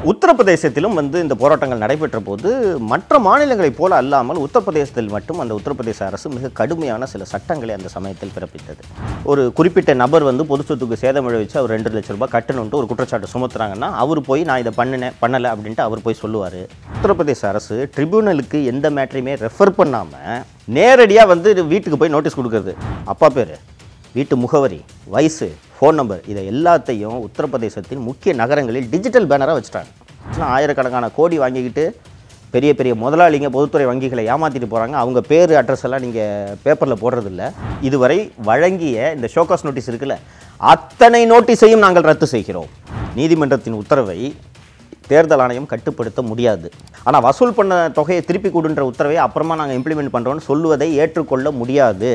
உத்தரப்பிரதேசத்திலும் வந்து இந்த போராட்டங்கள் நடைபெற்ற போது மற்ற மாநிலங்களைப் போல அல்லாமல் உத்தரப்பிரதேசத்தில் மட்டும் அந்த உத்தரப்பிரதேச அரசு மிக கடுமையான சில சட்டங்களை அந்த சமயத்தில் பிறப்பித்தது ஒரு குறிப்பிட்ட நபர் வந்து பொது சொத்துக்கு சேதம் விளைவிச்சு அவர் ரெண்டு லட்ச ரூபாய் கட்டணுன்ட்டு ஒரு குற்றச்சாட்டு சுமத்துறாங்கன்னா அவர் போய் நான் இதை பண்ணினேன் பண்ணலை அப்படின்ட்டு அவர் போய் சொல்லுவார் உத்தரப்பிரதேச அரசு ட்ரிபியூனலுக்கு எந்த மேட்டரையுமே ரெஃபர் பண்ணாமல் நேரடியாக வந்து இது வீட்டுக்கு போய் நோட்டீஸ் கொடுக்குறது அப்பா பேர் வீட்டு முகவரி வயசு ஃபோன் நம்பர் இதை எல்லாத்தையும் உத்தரப்பிரதேசத்தின் முக்கிய நகரங்களில் டிஜிட்டல் பேனராக வச்சுட்டாங்க ஆக்சுவலாக ஆயிரக்கணக்கான கோடி வாங்கிக்கிட்டு பெரிய பெரிய முதலாளிங்க பொதுத்துறை வங்கிகளை ஏமாற்றிட்டு போகிறாங்க அவங்க பேர் அட்ரஸ் எல்லாம் நீங்கள் பேப்பரில் போடுறதில்ல இதுவரை வழங்கிய இந்த ஷோகாஸ் நோட்டீஸ் இருக்குல்ல அத்தனை நோட்டீஸையும் நாங்கள் ரத்து செய்கிறோம் நீதிமன்றத்தின் உத்தரவை தேர்தல் ஆணையம் கட்டுப்படுத்த முடியாது ஆனால் வசூல் பண்ண தொகையை திருப்பி கொடுன்ற உத்தரவை அப்புறமா நாங்கள் இம்ப்ளிமெண்ட் பண்ணுறோம்னு சொல்லுவதை ஏற்றுக்கொள்ள முடியாது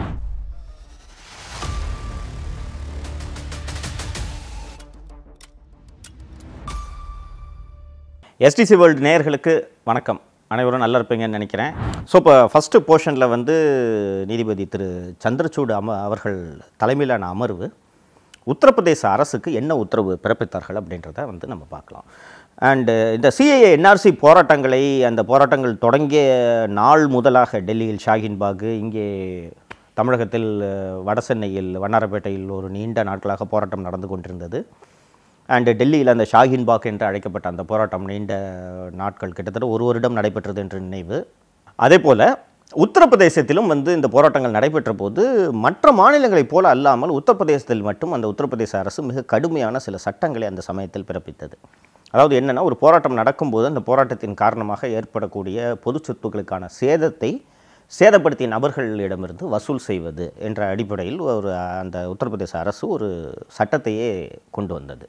எஸ்டிசி வேர்ல்டு நேயர்களுக்கு வணக்கம் அனைவரும் நல்லா இருப்பீங்கன்னு நினைக்கிறேன் ஸோ இப்போ ஃபஸ்ட்டு போர்ஷனில் வந்து நீதிபதி திரு சந்திரசூட் அம அவர்கள் தலைமையிலான அமர்வு உத்தரப்பிரதேச அரசுக்கு என்ன உத்தரவு பிறப்பித்தார்கள் அப்படின்றத வந்து நம்ம பார்க்கலாம் அண்டு இந்த சிஏஏ என்ஆர்சி போராட்டங்களை அந்த போராட்டங்கள் தொடங்கிய நாள் முதலாக டெல்லியில் ஷாஹின்பாக் இங்கே தமிழகத்தில் அஹ், வடசென்னையில் வண்ணாரப்பேட்டையில் ஒரு நீண்ட நாட்களாக போராட்டம் நடந்து கொண்டிருந்தது அண்டு டெல்லியில் அந்த ஷாஹின் பாக் என்று அழைக்கப்பட்ட அந்த போராட்டம் நீண்ட நாட்கள் கிட்டத்தட்ட ஒரு வருடம் நடைபெற்றது என்று நினைவு அதே போல் உத்தரப்பிரதேசத்திலும் வந்து இந்த போராட்டங்கள் நடைபெற்ற போது மற்ற மாநிலங்களைப் போல அல்லாமல் உத்தரப்பிரதேசத்தில் மட்டும் அந்த உத்தரப்பிரதேச அரசு மிக கடுமையான சில சட்டங்களை அந்த சமயத்தில் பிறப்பித்தது அதாவது என்னென்னா ஒரு போராட்டம் நடக்கும்போது அந்த போராட்டத்தின் காரணமாக ஏற்படக்கூடிய பொது சொத்துக்களுக்கான சேதத்தை சேதப்படுத்திய நபர்களிடமிருந்து வசூல் செய்வது என்ற அடிப்படையில் ஒரு அந்த உத்தரப்பிரதேச அரசு ஒரு சட்டத்தையே கொண்டு வந்தது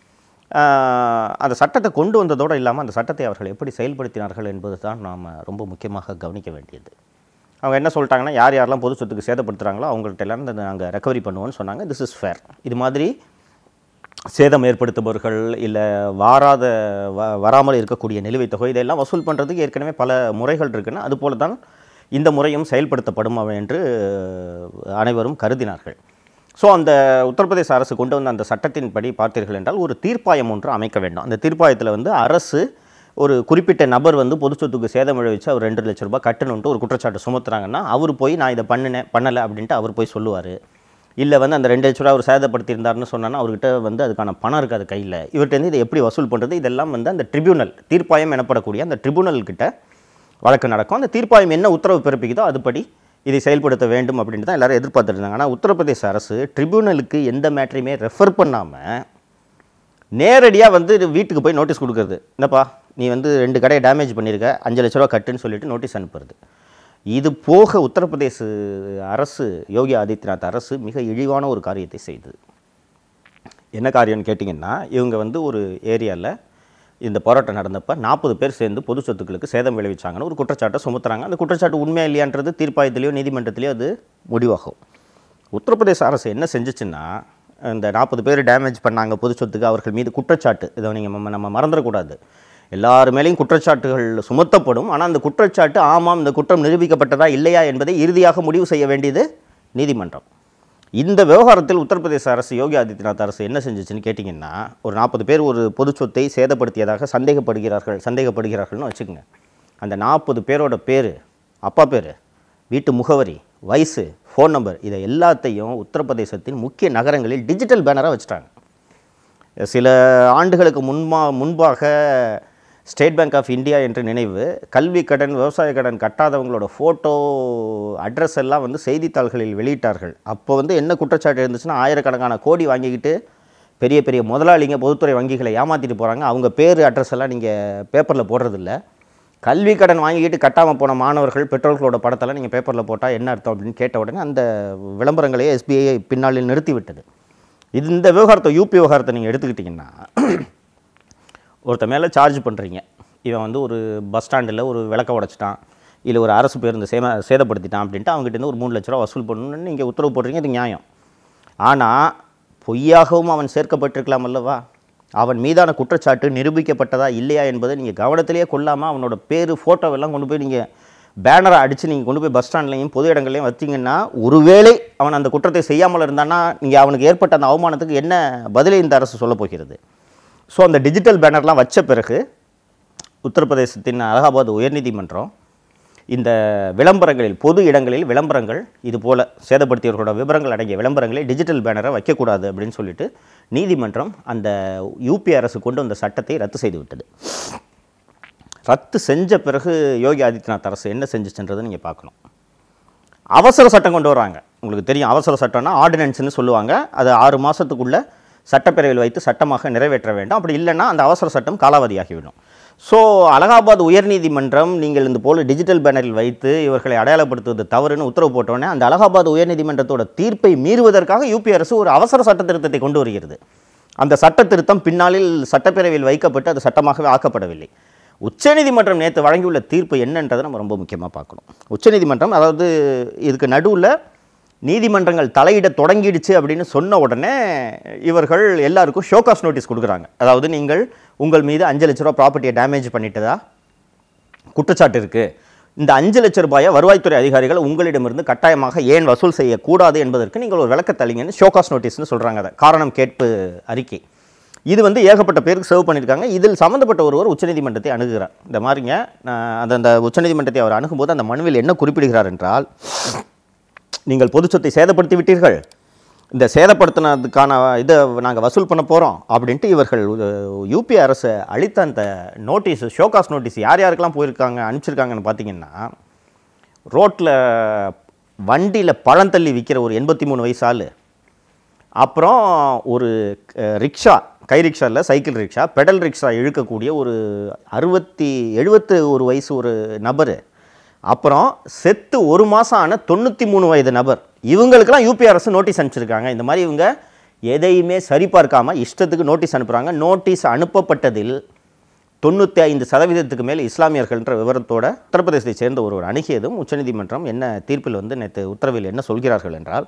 ஆஹ் அந்த சட்டத்தை கொண்டு வந்ததோடு இல்லாமல் அந்த சட்டத்தை அவர்கள் எப்படி செயல்படுத்தினார்கள் என்பது தான் நாம் ரொம்ப முக்கியமாக கவனிக்க வேண்டியது அவங்க என்ன சொல்லிட்டாங்கன்னா யார் யாரெல்லாம் பொது சொத்துக்கு சேதப்படுத்துகிறாங்களோ அவங்கள்ட்ட எல்லாம் இந்த நாங்கள் ரெக்கவரி பண்ணுவோம்னு சொன்னாங்க திஸ் இஸ் ஃபேர் இது மாதிரி சேதம் ஏற்படுத்துபவர்கள் இல்லை வாராத வ வராமல் இருக்கக்கூடிய நிலுவைத் தொகை இதெல்லாம் வசூல் பண்ணுறதுக்கு ஏற்கனவே பல முறைகள் இருக்குன்னா அதுபோல தான் இந்த முறையும் செயல்படுத்தப்படும் என்று அனைவரும் கருதினார்கள் ஸோ அந்த உத்தரப்பிரதேச அரசு கொண்டு வந்த அந்த சட்டத்தின்படி பார்த்தீர்கள் என்றால் ஒரு தீர்ப்பாயம் ஒன்று அமைக்க வேண்டும் அந்த தீர்ப்பாயத்தில் வந்து அரசு ஒரு குறிப்பிட்ட நபர் வந்து பொது சொத்துக்கு சேதம் விளைவிச்சு அவர் ரெண்டு லட்ச ரூபாய் கட்டணுன்ட்டு ஒரு குற்றச்சாட்டு சுமத்துறாங்கன்னா அவர் போய் நான் இதை பண்ணினேன் பண்ணலை அப்படின்ட்டு அவர் போய் சொல்லுவார் இல்லை வந்து அந்த ரெண்டு லட்ச ரூபா அவர் சேதப்படுத்தியிருந்தாருன்னு சொன்னான்னா அவர்கிட்ட வந்து அதுக்கான பணம் இருக்காது கையில் இவர்கிட்ட இதை எப்படி வசூல் பண்ணுறது இதெல்லாம் வந்து அந்த ட்ரிபியூனல் தீர்ப்பாயம் எனப்படக்கூடிய அந்த ட்ரிபியூனல் கிட்ட வழக்கு நடக்கும் அந்த தீர்ப்பாயம் என்ன உத்தரவு பிறப்பிக்குதோ அதுபடி இதை செயல்படுத்த வேண்டும் அப்படின்ட்டு தான் எல்லாரும் எதிர்பார்த்துட்டு இருந்தாங்க ஆனால் உத்தரப்பிரதேச அரசு ட்ரிபியூனலுக்கு எந்த மேட்டரையுமே ரெஃபர் பண்ணாமல் நேரடியாக வந்து இது வீட்டுக்கு போய் நோட்டீஸ் கொடுக்குறது என்னப்பா நீ வந்து ரெண்டு கடையை டேமேஜ் பண்ணியிருக்க அஞ்சு லட்ச ரூபா கட்டுன்னு சொல்லிட்டு நோட்டீஸ் அனுப்புறது இது போக உத்தரப்பிரதேச அரசு யோகி ஆதித்யநாத் அரசு மிக இழிவான ஒரு காரியத்தை செய்தது என்ன காரியம்னு கேட்டிங்கன்னா இவங்க வந்து ஒரு ஏரியாவில் இந்த போராட்டம் நடந்தப்ப நாற்பது பேர் சேர்ந்து பொது சொத்துக்களுக்கு சேதம் விளைவிச்சாங்கன்னு ஒரு குற்றச்சாட்டை சுமத்துறாங்க அந்த குற்றச்சாட்டு உண்மையா இல்லையான்றது தீர்ப்பாயத்திலையோ நீதிமன்றத்திலையோ அது முடிவாகும் உத்தரப்பிரதேச அரசு என்ன செஞ்சுச்சுன்னா இந்த நாற்பது பேர் டேமேஜ் பண்ணாங்க பொது சொத்துக்கு அவர்கள் மீது குற்றச்சாட்டு இதை நீங்கள் நம்ம நம்ம மறந்துடக்கூடாது எல்லார் மேலேயும் குற்றச்சாட்டுகள் சுமத்தப்படும் ஆனால் அந்த குற்றச்சாட்டு ஆமாம் இந்த குற்றம் நிரூபிக்கப்பட்டதா இல்லையா என்பதை இறுதியாக முடிவு செய்ய வேண்டியது நீதிமன்றம் இந்த விவகாரத்தில் உத்தரப்பிரதேச அரசு யோகி ஆதித்யநாத் அரசு என்ன செஞ்சுச்சுன்னு கேட்டிங்கன்னா ஒரு நாற்பது பேர் ஒரு பொது சொத்தை சேதப்படுத்தியதாக சந்தேகப்படுகிறார்கள் சந்தேகப்படுகிறார்கள்னு வச்சுக்கோங்க அந்த நாற்பது பேரோட பேர் அப்பா பேர் வீட்டு முகவரி வயசு ஃபோன் நம்பர் இதை எல்லாத்தையும் உத்தரப்பிரதேசத்தின் முக்கிய நகரங்களில் டிஜிட்டல் பேனராக வச்சுட்டாங்க சில ஆண்டுகளுக்கு முன்பா முன்பாக ஸ்டேட் பேங்க் ஆஃப் இந்தியா என்று நினைவு கல்வி கடன் விவசாய கடன் கட்டாதவங்களோட ஃபோட்டோ அட்ரஸ் எல்லாம் வந்து செய்தித்தாள்களில் வெளியிட்டார்கள் அப்போ வந்து என்ன குற்றச்சாட்டு இருந்துச்சுன்னா ஆயிரக்கணக்கான கோடி வாங்கிக்கிட்டு பெரிய பெரிய முதலாளிங்க பொதுத்துறை வங்கிகளை ஏமாற்றிட்டு போகிறாங்க அவங்க பேர் அட்ரஸ் எல்லாம் நீங்கள் பேப்பரில் போடுறதில்ல கல்வி கடன் வாங்கிக்கிட்டு கட்டாமல் போன மாணவர்கள் பெற்றோர்களோட படத்தெல்லாம் நீங்கள் பேப்பரில் போட்டால் என்ன அர்த்தம் அப்படின்னு கேட்ட உடனே அந்த விளம்பரங்களையே எஸ்பிஐ பின்னாளில் நிறுத்தி விட்டது இது இந்த விவகாரத்தை யூபி விவகாரத்தை நீங்கள் எடுத்துக்கிட்டிங்கன்னா ஒருத்த மேலே சார்ஜ் பண்ணுறீங்க இவன் வந்து ஒரு பஸ் ஸ்டாண்டில் ஒரு விளக்க உடைச்சிட்டான் இல்லை ஒரு அரசு பேருந்து சேம சேதப்படுத்திட்டான் அப்படின்ட்டு அவங்ககிட்ட இருந்து ஒரு மூணு லட்ச ரூபா வசூல் பண்ணணும்னு நீங்கள் உத்தரவு போடுறீங்க இது நியாயம் ஆனால் பொய்யாகவும் அவன் சேர்க்கப்பட்டிருக்கலாம் அல்லவா அவன் மீதான குற்றச்சாட்டு நிரூபிக்கப்பட்டதா இல்லையா என்பதை நீங்கள் கவனத்திலேயே கொள்ளாமல் அவனோட பேர் ஃபோட்டோவெல்லாம் கொண்டு போய் நீங்கள் பேனரை அடித்து நீங்கள் கொண்டு போய் பஸ் ஸ்டாண்ட்லையும் பொது இடங்கள்லையும் வச்சிங்கன்னா ஒருவேளை அவன் அந்த குற்றத்தை செய்யாமல் இருந்தான்னா நீங்கள் அவனுக்கு ஏற்பட்ட அந்த அவமானத்துக்கு என்ன பதிலை இந்த அரசு சொல்லப் போகிறது ஸோ அந்த டிஜிட்டல் பேனர்லாம் வச்ச பிறகு உத்தரப்பிரதேசத்தின் அலகாபாத் உயர்நீதிமன்றம் இந்த விளம்பரங்களில் பொது இடங்களில் விளம்பரங்கள் இது போல சேதப்படுத்தியவர்களோட விவரங்கள் அடங்கிய விளம்பரங்களை டிஜிட்டல் பேனரை வைக்கக்கூடாது அப்படின்னு சொல்லிட்டு நீதிமன்றம் அந்த யூபி அரசு கொண்டு வந்த சட்டத்தை ரத்து செய்து விட்டது ரத்து செஞ்ச பிறகு யோகி ஆதித்யநாத் அரசு என்ன செஞ்சுச்சுன்றதை நீங்கள் பார்க்கணும் அவசர சட்டம் கொண்டு வராங்க உங்களுக்கு தெரியும் அவசர சட்டம்னா ஆர்டினன்ஸ்னு சொல்லுவாங்க அது ஆறு மாதத்துக்குள்ள சட்டப்பேரவையில் வைத்து சட்டமாக நிறைவேற்ற வேண்டும் அப்படி இல்லைன்னா அந்த அவசர சட்டம் காலாவதியாகிவிடும் ஸோ அலகாபாத் உயர்நீதிமன்றம் நீங்கள் இந்த போல டிஜிட்டல் பேனரில் வைத்து இவர்களை அடையாளப்படுத்துவது தவறுன்னு உத்தரவு போட்டோன்னே அந்த அலகாபாத் உயர்நீதிமன்றத்தோட தீர்ப்பை மீறுவதற்காக யூபி அரசு ஒரு அவசர சட்ட திருத்தத்தை கொண்டு வருகிறது அந்த சட்ட திருத்தம் பின்னாளில் சட்டப்பேரவையில் வைக்கப்பட்டு அது சட்டமாகவே ஆக்கப்படவில்லை உச்சநீதிமன்றம் நேற்று வழங்கியுள்ள தீர்ப்பு என்னன்றதை நம்ம ரொம்ப முக்கியமாக பார்க்கணும் உச்சநீதிமன்றம் அதாவது இதுக்கு நடுவில் நீதிமன்றங்கள் தலையிட தொடங்கிடுச்சு அப்படின்னு சொன்ன உடனே இவர்கள் எல்லாருக்கும் ஷோகாஸ் நோட்டீஸ் கொடுக்குறாங்க அதாவது நீங்கள் உங்கள் மீது அஞ்சு லட்ச ரூபா ப்ராப்பர்ட்டியை டேமேஜ் பண்ணிட்டதா குற்றச்சாட்டு இருக்குது இந்த அஞ்சு லட்ச ரூபாயை வருவாய்த்துறை அதிகாரிகள் உங்களிடமிருந்து கட்டாயமாக ஏன் வசூல் செய்யக்கூடாது என்பதற்கு நீங்கள் ஒரு விளக்கத் தளிங்கன்னு ஷோகாஸ் நோட்டீஸ்னு சொல்கிறாங்க அதை காரணம் கேட்பு அறிக்கை இது வந்து ஏகப்பட்ட பேருக்கு சர்வ் பண்ணியிருக்காங்க இதில் சம்மந்தப்பட்ட ஒருவர் உச்சநீதிமன்றத்தை அணுகுகிறார் இந்த மாதிரிங்க நான் அந்த அந்த உச்சநீதிமன்றத்தை அவர் அணுகும்போது அந்த மனுவில் என்ன குறிப்பிடுகிறார் என்றால் நீங்கள் பொது சொத்தை சேதப்படுத்தி விட்டீர்கள் இந்த சேதப்படுத்தினதுக்கான இதை நாங்கள் வசூல் பண்ண போகிறோம் அப்படின்ட்டு இவர்கள் யூபி அரசு அளித்த அந்த நோட்டீஸ் ஷோகாஸ் நோட்டீஸ் யார் யாருக்கெல்லாம் போயிருக்காங்க அனுப்பிச்சிருக்காங்கன்னு பார்த்தீங்கன்னா ரோட்டில் வண்டியில் பழந்தள்ளி விற்கிற ஒரு எண்பத்தி மூணு வயசு ஆள் அப்புறம் ஒரு அஹ், ரிக்ஷா கை ரிக்ஷா இல்லை சைக்கிள் ரிக்ஷா பெடல் ரிக்ஷா இழுக்கக்கூடிய ஒரு அறுபத்தி எழுபத்து ஒரு வயசு ஒரு நபர் அப்புறம் செத்து ஒரு மாதம் ஆன தொண்ணூற்றி மூணு வயது நபர் இவங்களுக்கெல்லாம் யூபி அரசு நோட்டீஸ் அனுப்பிச்சிருக்காங்க இந்த மாதிரி இவங்க எதையுமே சரிபார்க்காம இஷ்டத்துக்கு நோட்டீஸ் அனுப்புகிறாங்க நோட்டீஸ் அனுப்பப்பட்டதில் தொண்ணூற்றி ஐந்து சதவீதத்துக்கு மேல் இஸ்லாமியர்கள்ன்ற விவரத்தோட உத்தரப்பிரதேசத்தை சேர்ந்த ஒருவர் அணுகியதும் உச்சநீதிமன்றம் என்ன தீர்ப்பில் வந்து நேற்று உத்தரவில் என்ன சொல்கிறார்கள் என்றால்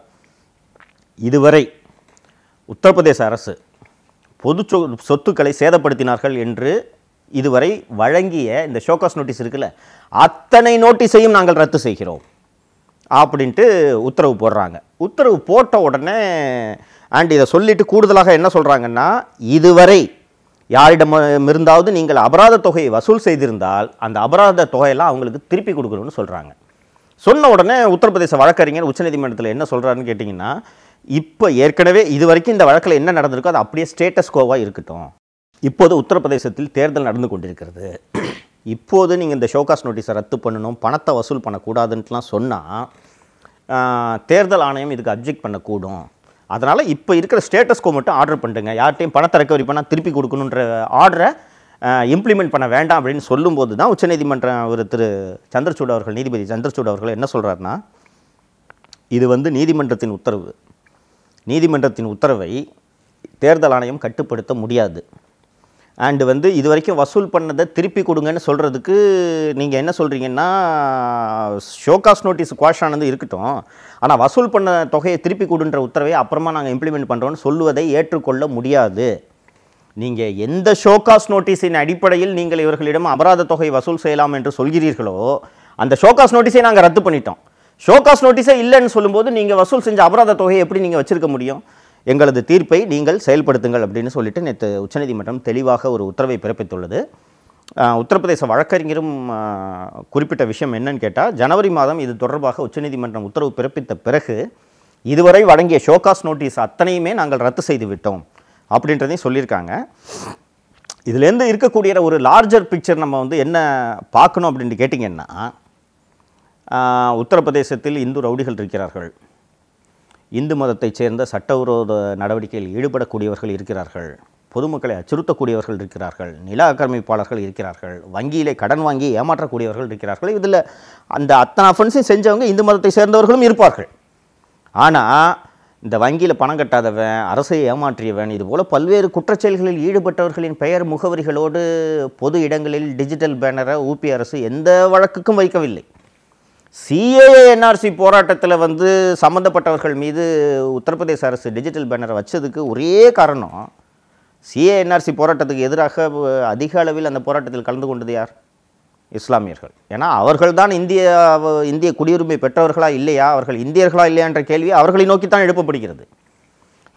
இதுவரை உத்தரப்பிரதேச அரசு பொது சொ சொத்துக்களை சேதப்படுத்தினார்கள் என்று இதுவரை வழங்கிய இந்த ஷோகாஸ் நோட்டீஸ் இருக்குல்ல அத்தனை நோட்டீஸையும் நாங்கள் ரத்து செய்கிறோம் அப்படின்ட்டு உத்தரவு போடுறாங்க உத்தரவு போட்ட உடனே அண்ட் இதை சொல்லிட்டு கூடுதலாக என்ன சொல்கிறாங்கன்னா இதுவரை யாரிடமிருந்தாவது நீங்கள் அபராத தொகையை வசூல் செய்திருந்தால் அந்த அபராத தொகையெல்லாம் அவங்களுக்கு திருப்பி கொடுக்கணும்னு சொல்கிறாங்க சொன்ன உடனே உத்தரப்பிரதேச வழக்கறிஞர் உச்சநீதிமன்றத்தில் என்ன சொல்கிறாருன்னு கேட்டிங்கன்னா இப்போ ஏற்கனவே இது வரைக்கும் இந்த வழக்கில் என்ன நடந்திருக்கோ அது அப்படியே ஸ்டேட்டஸ் கோவாக இருக்கட்டும் இப்போது உத்தரப்பிரதேசத்தில் தேர்தல் நடந்து கொண்டிருக்கிறது இப்போது நீங்கள் இந்த ஷோகாஸ் நோட்டீஸை ரத்து பண்ணணும் பணத்தை வசூல் பண்ணக்கூடாதுன்ட்டுலாம் சொன்னால் தேர்தல் ஆணையம் இதுக்கு அப்ஜெக்ட் பண்ணக்கூடும் அதனால் இப்போ இருக்கிற ஸ்டேட்டஸ் கோ மட்டும் ஆர்டர் பண்ணிட்டுங்க யார்ட்டையும் பணத்தை ரெக்கவரி பண்ணால் திருப்பி கொடுக்கணுன்ற ஆர்டரை இம்ப்ளிமெண்ட் பண்ண வேண்டாம் அப்படின்னு சொல்லும்போது தான் உச்சநீதிமன்றம் ஒரு திரு சந்திரசூட் அவர்கள் நீதிபதி சந்திரசூட் அவர்கள் என்ன சொல்கிறாருன்னா இது வந்து நீதிமன்றத்தின் உத்தரவு நீதிமன்றத்தின் உத்தரவை தேர்தல் ஆணையம் கட்டுப்படுத்த முடியாது அண்டு வந்து இது வரைக்கும் வசூல் பண்ணதை திருப்பி கொடுங்கன்னு சொல்கிறதுக்கு நீங்கள் என்ன சொல்கிறீங்கன்னா ஷோகாஸ் நோட்டீஸ் குவாஷ் ஆனது இருக்கட்டும் ஆனால் வசூல் பண்ண தொகையை திருப்பி கொடுன்ற உத்தரவை அப்புறமா நாங்கள் இம்ப்ளிமெண்ட் பண்ணுறோன்னு சொல்லுவதை ஏற்றுக்கொள்ள முடியாது நீங்கள் எந்த ஷோகாஸ் நோட்டீஸின் அடிப்படையில் நீங்கள் இவர்களிடம் அபராத தொகை வசூல் செய்யலாம் என்று சொல்கிறீர்களோ அந்த ஷோகாஸ் நோட்டீஸை நாங்கள் ரத்து பண்ணிட்டோம் ஷோகாஸ் நோட்டீஸே இல்லைன்னு சொல்லும்போது நீங்கள் வசூல் செஞ்ச அபராத தொகையை எப்படி நீங்கள் வச்சிருக்க முடியும் எங்களது தீர்ப்பை நீங்கள் செயல்படுத்துங்கள் அப்படின்னு சொல்லிட்டு நேற்று உச்சநீதிமன்றம் தெளிவாக ஒரு உத்தரவை பிறப்பித்துள்ளது ஆஹ், உத்தரப்பிரதேச வழக்கறிஞரும் ஆஹ், குறிப்பிட்ட விஷயம் என்னன்னு கேட்டால் ஜனவரி மாதம் இது தொடர்பாக உச்சநீதிமன்றம் உத்தரவு பிறப்பித்த பிறகு இதுவரை வழங்கிய ஷோகாஸ் நோட்டீஸ் அத்தனையுமே நாங்கள் ரத்து செய்து விட்டோம் அப்படின்றதையும் சொல்லியிருக்காங்க இதுலேருந்து இருக்கக்கூடிய ஒரு லார்ஜர் பிக்சர் நம்ம வந்து என்ன பார்க்கணும் அப்படின்ட்டு கேட்டிங்கன்னா ஆஹ், உத்தரப்பிரதேசத்தில் இந்து ரவுடிகள் இருக்கிறார்கள் இந்து மதத்தைச் சேர்ந்த சட்டவிரோத நடவடிக்கையில் ஈடுபடக்கூடியவர்கள் இருக்கிறார்கள் பொதுமக்களை அச்சுறுத்தக்கூடியவர்கள் இருக்கிறார்கள் நில ஆக்கிரமிப்பாளர்கள் இருக்கிறார்கள் வங்கியிலே கடன் வாங்கி ஏமாற்றக்கூடியவர்கள் இருக்கிறார்கள் இதில் அந்த அத்தனை அஃபென்ஸையும் செஞ்சவங்க இந்து மதத்தை சேர்ந்தவர்களும் இருப்பார்கள் ஆனால் இந்த வங்கியில் பணம் கட்டாதவன் அரசை ஏமாற்றியவன் இதுபோல் பல்வேறு குற்றச்செயல்களில் ஈடுபட்டவர்களின் பெயர் முகவரிகளோடு பொது இடங்களில் டிஜிட்டல் பேனரை ஊபி அரசு எந்த வழக்குக்கும் வைக்கவில்லை சிஏஏ என்ஆர்சி போராட்டத்தில் வந்து சம்மந்தப்பட்டவர்கள் மீது உத்தரப்பிரதேச அரசு டிஜிட்டல் பேனரை வச்சதுக்கு ஒரே காரணம் சிஏ என்ஆர்சி போராட்டத்துக்கு எதிராக அஹ், அதிக அளவில் அந்த போராட்டத்தில் கலந்து கொண்டது யார் இஸ்லாமியர்கள் ஏன்னா அவர்கள்தான் இந்திய இந்திய குடியுரிமை பெற்றவர்களா இல்லையா அவர்கள் இந்தியர்களா இல்லையா என்ற கேள்வி அவர்களை நோக்கி தான் எழுப்பப்படுகிறது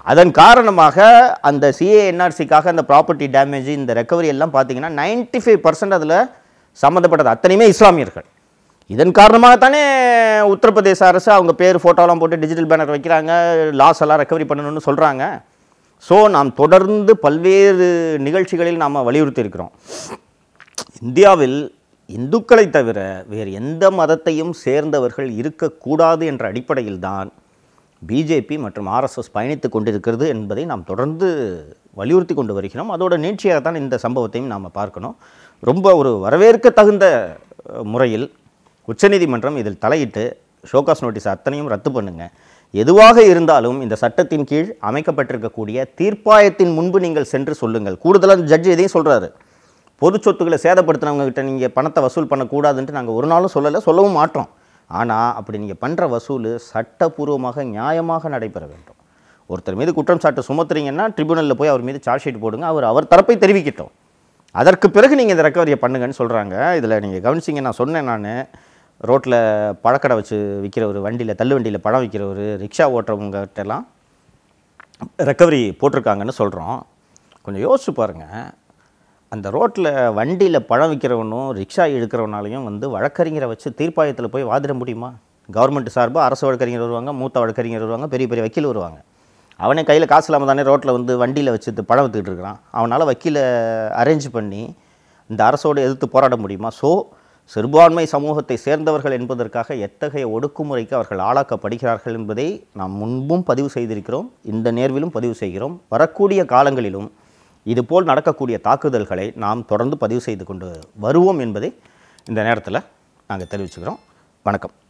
அதன் காரணமாக அந்த சிஏ என்ஆர்சிக்காக அந்த ப்ராப்பர்ட்டி டேமேஜ் இந்த ரெக்கவரி எல்லாம் பார்த்தீங்கன்னா நைன்டி ஃபைவ் பர்சன்ட் அதில் சம்மந்தப்பட்டது அத்தனையுமே இஸ்லாமியர்கள் இதன் காரணமாகத்தானே உத்தரப்பிரதேச அரசு அவங்க பேர் ஃபோட்டோலாம் போட்டு டிஜிட்டல் பேனர் வைக்கிறாங்க லாஸ் எல்லாம் ரெக்கவரி பண்ணணும்னு சொல்கிறாங்க ஸோ நாம் தொடர்ந்து பல்வேறு நிகழ்ச்சிகளில் நாம் வலியுறுத்தி இருக்கிறோம் இந்தியாவில் இந்துக்களை தவிர வேறு எந்த மதத்தையும் சேர்ந்தவர்கள் இருக்கக்கூடாது என்ற அடிப்படையில் தான் பிஜேபி மற்றும் ஆர்எஸ்எஸ் பயணித்து கொண்டிருக்கிறது என்பதை நாம் தொடர்ந்து வலியுறுத்தி கொண்டு வருகிறோம் அதோட நீட்சியாக தான் இந்த சம்பவத்தையும் நாம் பார்க்கணும் ரொம்ப ஒரு வரவேற்க தகுந்த அஹ், முறையில் உச்சநீதிமன்றம் இதில் தலையிட்டு ஷோகாஸ் நோட்டீஸ் அத்தனையும் ரத்து பண்ணுங்க எதுவாக இருந்தாலும் இந்த சட்டத்தின் கீழ் அமைக்கப்பட்டிருக்கக்கூடிய தீர்ப்பாயத்தின் முன்பு நீங்கள் சென்று சொல்லுங்கள் கூடுதலாக ஜட்ஜ் இதையும் சொல்றாரு பொது சொத்துக்களை சேதப்படுத்தினவங்க கிட்ட நீங்கள் பணத்தை வசூல் பண்ணக்கூடாதுன்ட்டு நாங்கள் ஒரு நாளும் சொல்லலை சொல்லவும் மாட்டோம் ஆனால் அப்படி நீங்கள் பண்ணுற வசூல் சட்டபூர்வமாக நியாயமாக நடைபெற வேண்டும் ஒருத்தர் மீது குற்றம் சாட்டு சுமத்துறீங்கன்னா ட்ரிபுனலில் போய் அவர் மீது சார்ஜ் ஷீட் போடுங்க அவர் அவர் தரப்பை தெரிவிக்கட்டும் அதற்கு பிறகு நீங்கள் இந்த ரெக்கவரியை பண்ணுங்கன்னு சொல்கிறாங்க இதில் நீங்கள் கவனிச்சிங்க நான் சொன்னேன் நான் ரோட்டில் பழக்கடை வச்சு விற்கிறவர் வண்டியில் தள்ளு வண்டியில் பழம் விற்கிறவர் ரிக்ஷா ஓட்டுறவங்ககிட்டலாம் ரெக்கவரி போட்டிருக்காங்கன்னு சொல்கிறோம் கொஞ்சம் யோசிச்சு பாருங்கள் அந்த ரோட்டில் வண்டியில் பழம் விற்கிறவனும் ரிக்ஷா இழுக்கிறவனாலையும் வந்து வழக்கறிஞரை வச்சு தீர்ப்பாயத்தில் போய் வாதிட முடியுமா கவர்மெண்ட் சார்பாக அரசு வழக்கறிஞர் வருவாங்க மூத்த வழக்கறிஞர் வருவாங்க பெரிய பெரிய வக்கீல் வருவாங்க அவனே கையில் காசு இல்லாமல் தானே ரோட்டில் வந்து வண்டியில் வச்சு இது பழம் வித்துக்கிட்டு இருக்கிறான் அவனால் வக்கீலை அரேஞ்ச் பண்ணி இந்த அரசோடு எதிர்த்து போராட முடியுமா ஸோ சிறுபான்மை சமூகத்தை சேர்ந்தவர்கள் என்பதற்காக எத்தகைய ஒடுக்குமுறைக்கு அவர்கள் ஆளாக்கப்படுகிறார்கள் என்பதை நாம் முன்பும் பதிவு செய்திருக்கிறோம் இந்த நேர்விலும் பதிவு செய்கிறோம் வரக்கூடிய காலங்களிலும் இதுபோல் நடக்கக்கூடிய தாக்குதல்களை நாம் தொடர்ந்து பதிவு செய்து கொண்டு வருவோம் என்பதை இந்த நேரத்தில் நாங்கள் தெரிவிச்சுக்கிறோம் வணக்கம்